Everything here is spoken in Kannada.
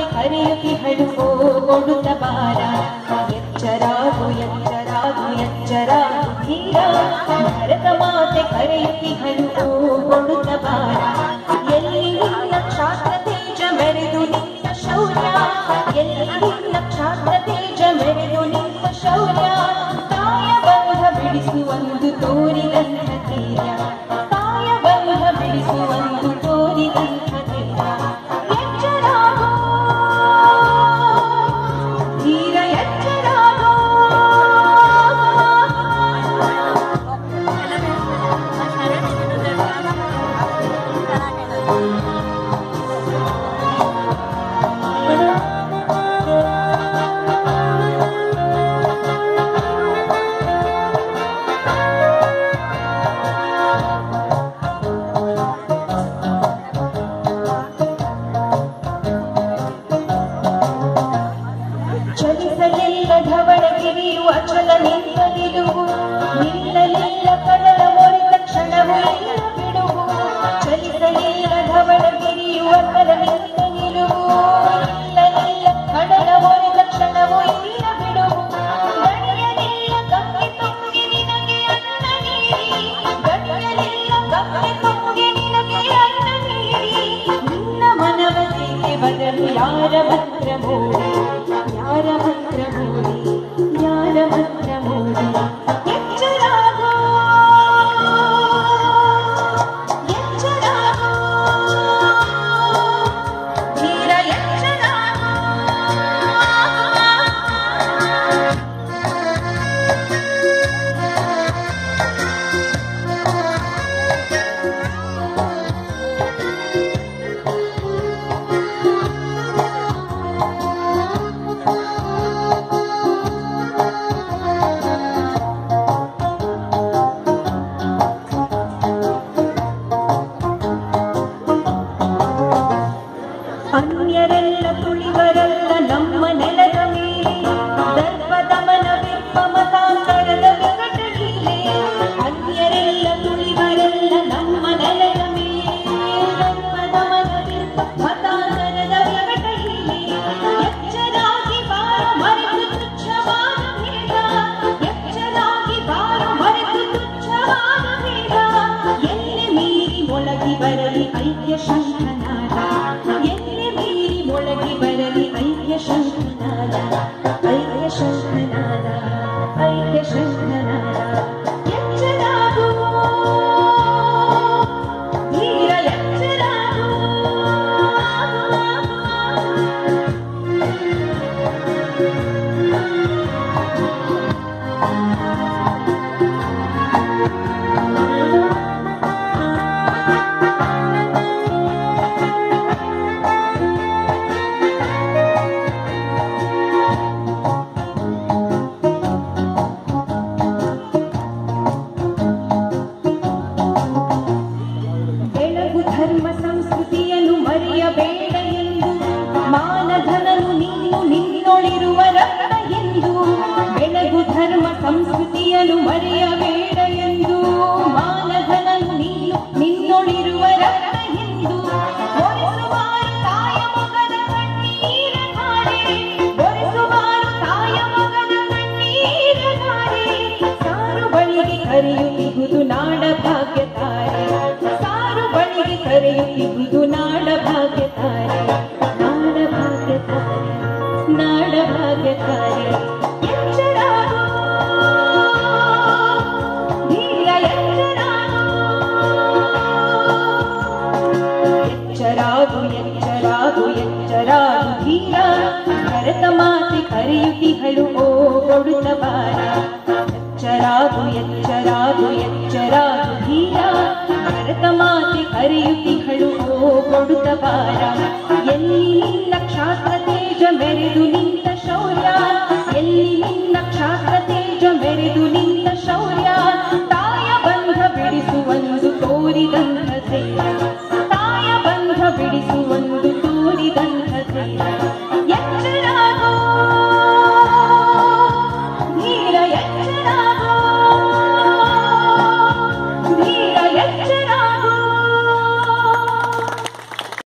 ಮಾತೆ ಕರೆಯುತ್ತಿಹಳು ಓ ಕೊಡುತ್ತ ಬಾರ ಎಚ್ಚರಾಗು ಎಚ್ಚರಾಗು ಎಚ್ಚರಾಗು ಧೀರ ಭರತ ಮಾತೆ ಕರೆಯುತ್ತಿಹಳು ಓ ಕೊಡುತ್ತ ಬಾರ ಎಲ್ಲಿ ನಿನ್ನ ಕ್ಷಾತ್ರ ತೇಜ ಮೆರೆದು ನಿನ್ನ ಶೌರ್ಯ ಎಲ್ಲಿ ನಿನ್ನ ಕ್ಷಾತ್ರ ತೇಜ ಮೆರೆದು ನಿನ್ನ ಶೌರ್ಯ ಕಾಯ ಬಂಧ ಬಿಡಿಸುವಂದು ತೋರಿದಂಥ ಧೀರ್ಯ ಕಾಯ ಬಂಧ ಬಿಡಿಸುವಂದು ತೋರಿದಂಥ ಧೀರ್ಯ ಎಚ್ಚರಾಗೋ ಧೀರ ಎಚ್ಚರಾಗೋ ಚಲಿಸಲಿಲ್ಲ ಧವಳಗಿರಿಯು ಅಚಲ ನಿಂತ ನಿಲುವು ನಿಲ್ಲಲಿಲ್ಲ ಕಡಲ ಮೊರೆತ ಕ್ಷಣವು ಇಲ್ಲ ಬಿಡುವು ಚಲಿಸಲಿಲ್ಲ ಧವಳಗಿರಿಯು ಅಚಲ ನಿಂತ ನಿಲುವು ನಿಲ್ಲಲಿಲ್ಲ ಕಡಲ ಮೊರೆತ ಕ್ಷಣವು ಇಲ್ಲ ಬಿಡುವು ಗಡಿಯಲಿಲ್ಲ ಗಂಗೆ ತುಂಗಿ ನಿನಗೆ ಅನ್ನ ನೀಡಿ ಗಡಿಯಲಿಲ್ಲ ಗಂಗೆ ತುಂಗಿ ನಿನಗೆ ಅನ್ನ ನೀಡಿ ನಿನ್ನ ಮನವತಿಗೆ ಬದಲು ಯಾರ ಮಂತ್ರ ಮೂಡಿ ಯಾರ ಮಂತ್ರ ಮೂಡಿ ಯಾರ ಮಂತ್ರ ಮೂಡಿ ಎಚ್ಚರಾಗೋ ಎಚ್ಚರಾಗೋ ಧೀರ ಎಚ್ಚರಾಗೋ ಅನ್ಯರೆಲ್ಲ ತುಳಿವರಲ್ಲ ನಮ್ಮ ನೆಲದ ಮೇಲೆ ದರ್ಪದಮನ ವಿಪ್ಪ ಮತಾಂತರದ ವಿಕಟ ಲೀಲೆ ಅನ್ಯರೆಲ್ಲ ತುಳಿವರಲ್ಲ ನಮ್ಮ ನೆಲದ ಮೇಲೆ ದರ್ಪದಮನ ವಿಪ್ಪ ಮತಾಂತರದ ವಿಕಟ ಲೀಲೆ ಎಚ್ಚರಾಗಿ ಬಾರ ಮರೆತು ತುಚ್ಛವಾದ ಭೇದ ಎಚ್ಚರಾಗಿ ಬಾರ ಮರೆತು ತುಚ್ಛವಾದ ಭೇದ ಎಲ್ಲಿ ಮೀರಿ ಮೊಳಗಿ ಬರಲಿ ಐಕ್ಯ ಶಂಖನಾದ ಎಲ್ಲಿ ಮೀರಿ ಮೊಳಗಿ ಬರಲಿ ಐಕ್ಯ ಶಂಖನಾದ ಐಕ್ಯ ಶಂಖನಾದ ಐಕ್ಯ ಶಂಖನಾದ ಎಚ್ಚರಾಗು ಧೀರ ಎಚ್ಚರಾಗು ಬೆಳಗು ಧರ್ಮ ಸಂಸ್ಕೃತಿಯನ್ನು ಮರೆಯಬೇಡ ಎಂದು ಮಾನಧನನು ನೀನು ನಿನ್ನೊಳಿರುವ ರಕ್ತ ಎಂದು ಬೆಳಗು ಧರ್ಮ ಸಂಸ್ಕೃತಿಯನ್ನು ಮರೆಯಬೇಡ ಎಂದು ಮಾನಧನನು ನೀನು ನಿನ್ನೊಳಿರುವ ರಕ್ತ ಎಂದು ಒರೆಸುವಾರು ತಾಯ ಮಗನ ಕಣ್ಣೀರ ಧಾರೆ ಒರೆಸುವಾರು ತಾಯ ಮಗನ ಕಣ್ಣೀರ ಧಾರೆ ಸಾರು ಬಳಿಗೆ ಕರೆಯುತ್ತಿಗುದು ನಾಡ ಭಾಗ್ಯ ತಾರೆ ಸಾರು ಬಳಿಗೆ ಕರೆಯುತ್ತಿಗುದು ನಾಡ ಭಾಗ್ಯ ತಾರೆ ನಾಡ ಭಾಗ್ಯ ತಾರೆ ನಾಡ ಭಾಗ್ಯ ತಾರೆ ಎಚ್ಚರಾಗೋ ಧೀರ ಎಚ್ಚರಾಗೋ ಎಚ್ಚರಾಗು ಎಚ್ಚರಾಗು ಎಚ್ಚರಾಗು ಧೀರ ಭರತ ಮಾತೆ ಕರೆಯುತ್ತಿಹಳು ಓ ಕೊಡುತ್ತ ಬಾರ ಎಚ್ಚರಾಗು ಎಚ್ಚರಾಗು ಎಚ್ಚರಾಗು ಧೀರ ಭರತ ಮಾತೆ ಕರೆಯುತ್ತಿಹಳು ಓ ಕೊಡುತ್ತ ಬಾರ ಎಲ್ಲಿ ನಿನ್ನ ಕ್ಷಾತ್ರ ತೇಜ ಮೆರೆದು ನಿಂತ ಶೌರ್ಯ ಎಲ್ಲಿ ನಿನ್ನ ಕ್ಷಾತ್ರ ತೇಜ ಮೆರೆದು ನಿಂತ ಶೌರ್ಯ ತಾಯ ಬಂಧ ಬಿಡಿಸುವಂದು ತೋರಿದಂಥ ಧೈರ್ಯ ತಾಯ ಬಂಧ ಬಿಡಿಸುವಂದು ತೋರಿದಂಥ ಧೈರ್ಯ